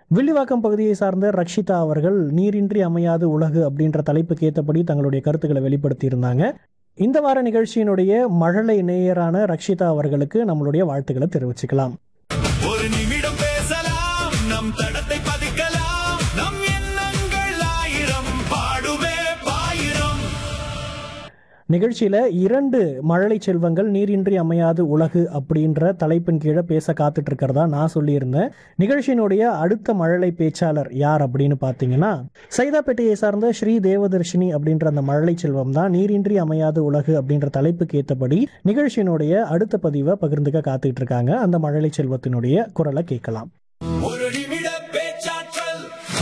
வில்லிவாக்கம் பகுதியை சார்ந்த ரக்ஷிதா அவர்கள் நீரின்றி அமையாது உலகு அப்படின்ற தலைப்புக்கு ஏற்றபடி தங்களுடைய கருத்துக்களை வெளிப்படுத்தியிருந்தாங்க இந்த வார நிகழ்ச்சியினுடைய மழலை நேயரான ரக்ஷிதா அவர்களுக்கு நம்மளுடைய வாழ்த்துக்களை தெரிவிச்சுக்கலாம் ஒரு நிமிடம் பேசலாம் நம் தடத்தை பதிக்கலாம் நம் எண்ணங்கள் ஆயிரம் பாடுவே பாயிரம் நிகழ்ச்சியில இரண்டு மழலை செல்வங்கள் நீரின்றி அமையாது உலகு அப்படின்ற தலைப்பின் கீழே பேச காத்துட்டு இருக்கிறதா நான் சொல்லியிருந்தேன் நிகழ்ச்சியினுடைய அடுத்த மழலை பேச்சாளர் யார் அப்படின்னு பார்த்தீங்கன்னா சைதாப்பேட்டையை சார்ந்த ஸ்ரீ தேவதர்ஷினி அப்படின்ற அந்த மழலை செல்வம் தான் நீரின்றி அமையாது உலகு அப்படின்ற தலைப்புக்கு ஏற்றபடி நிகழ்ச்சியினுடைய அடுத்த பதிவை பகிர்ந்துக்க காத்துட்டு இருக்காங்க அந்த மழலை செல்வத்தினுடைய குரலை கேட்கலாம் ஒரு நிமிட பேச்சாற்றல்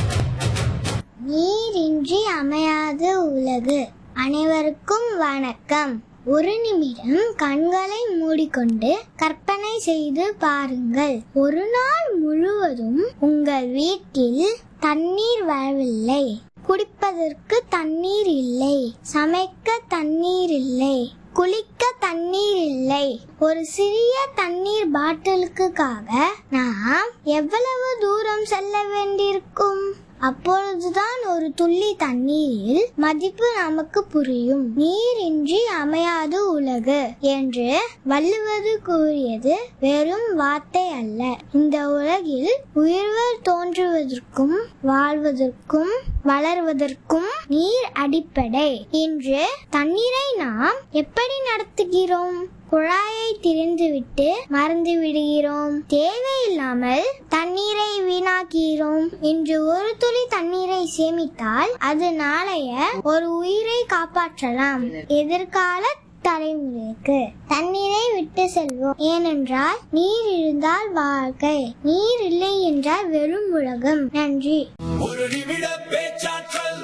நீரின்றி அமையாத உலகு அனைவருக்கும் வணக்கம் ஒரு நிமிடம் கண்களை மூடிக்கொண்டு கற்பனை செய்து பாருங்கள் ஒரு நாள் முழுவதும் உங்கள் வீட்டில் தண்ணீர் வரவில்லை குடிப்பதற்கு தண்ணீர் இல்லை சமைக்க தண்ணீர் இல்லை குளிக்க தண்ணீர் இல்லை ஒரு சிறிய தண்ணீர் பாட்டிலுக்காக நாம் எவ்வளவு தூரம் செல்ல வேண்டியிருக்கும் அப்பொழுதுதான் ஒரு துள்ளி தண்ணீரில் மதிப்பு நமக்கு புரியும் நீரின்றி அமையாது உலகு என்று வள்ளுவது கூறியது வெறும் வார்த்தை அல்ல இந்த உலகில் உயிர்கள் தோன்றுவதற்கும் வாழ்வதற்கும் வளர்வதற்கும் நீர் அடிப்படை இன்று தண்ணீரை நாம் எப்படி நடத்துகிறோம் குழாயை திறந்துவிட்டு மறந்து விடுகிறோம் தேவையில்லாமல் தண்ணீரை வீணாக்கிறோம் இன்று ஒரு துளி தண்ணீரை சேமித்தால் அது நாளைய ஒரு உயிரை காப்பாற்றலாம் எதிர்கால தலைமுறைக்கு தண்ணீரை விட்டு செல்வோம் ஏனென்றால் நீர் இருந்தால் வாழ்க்கை நீர் இல்லை என்றால் வெறும் உலகம் நன்றி ஒரு நிமிட பேச்சாற்றல்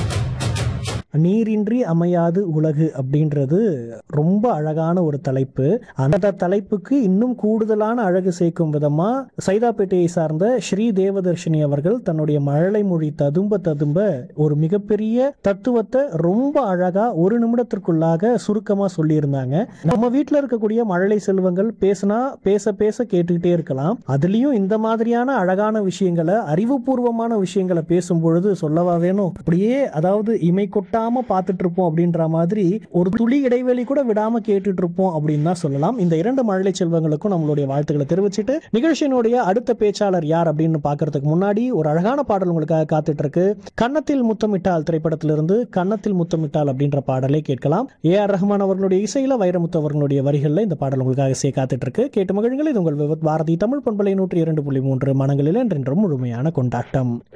நீரின்றி அமையாது உலகு அப்படின்றது ரொம்ப அழகான ஒரு தலைப்பு அந்த தலைப்புக்கு இன்னும் கூடுதலான அழகு சேர்க்கும் விதமா சைதாப்பேட்டையை சார்ந்த ஸ்ரீ தேவதர்ஷினி அவர்கள் தன்னுடைய மழலை மொழி ததும்ப ததும்ப ஒரு மிகப்பெரிய தத்துவத்தை ரொம்ப அழகா ஒரு நிமிடத்திற்குள்ளாக சுருக்கமா சொல்லியிருந்தாங்க நம்ம வீட்டில் இருக்கக்கூடிய மழலை செல்வங்கள் பேசினா பேச பேச கேட்டுக்கிட்டே இருக்கலாம் அதுலயும் இந்த மாதிரியான அழகான விஷயங்களை அறிவுபூர்வமான விஷயங்களை பேசும் பொழுது சொல்லவா வேணும் அப்படியே அதாவது இமை கொட்டாம பார்த்துட்டு இருப்போம் அப்படின்ற மாதிரி ஒரு துளி இடைவெளி கூட விடாம கேட்டுட்டு இருப்போம் அப்படின்னு தான் சொல்லலாம் இந்த இரண்டு மழலை செல்வங்களுக்கும் நம்மளுடைய வாழ்த்துக்களை தெரிவிச்சுட்டு நிகழ்ச்சியினுடைய அடுத்த பேச்சாளர் யார் அப்படின்னு பார்க்கறதுக்கு முன்னாடி ஒரு அழகான பாடல் உங்களுக்காக காத்துட்டு இருக்கு கன்னத்தில் முத்தமிட்டால் திரைப்படத்திலிருந்து கன்னத்தில் முத்தமிட்டால் அப்படின்ற பாடலை கேட்கலாம் ஏ ஆர் ரஹ்மான் அவர்களுடைய இசையில வைரமுத்து அவர்களுடைய வரிகளில் இந்த பாடல் உங்களுக்காக சே காத்துட்டு இருக்கு கேட்டு மகிழுங்கள் இது உங்கள் விவத் பாரதி தமிழ் பண்பலை நூற்றி இரண்டு புள்ளி மூன்று மனங்களில் என்றென்றும் முழுமையான கொண்டாட்டம்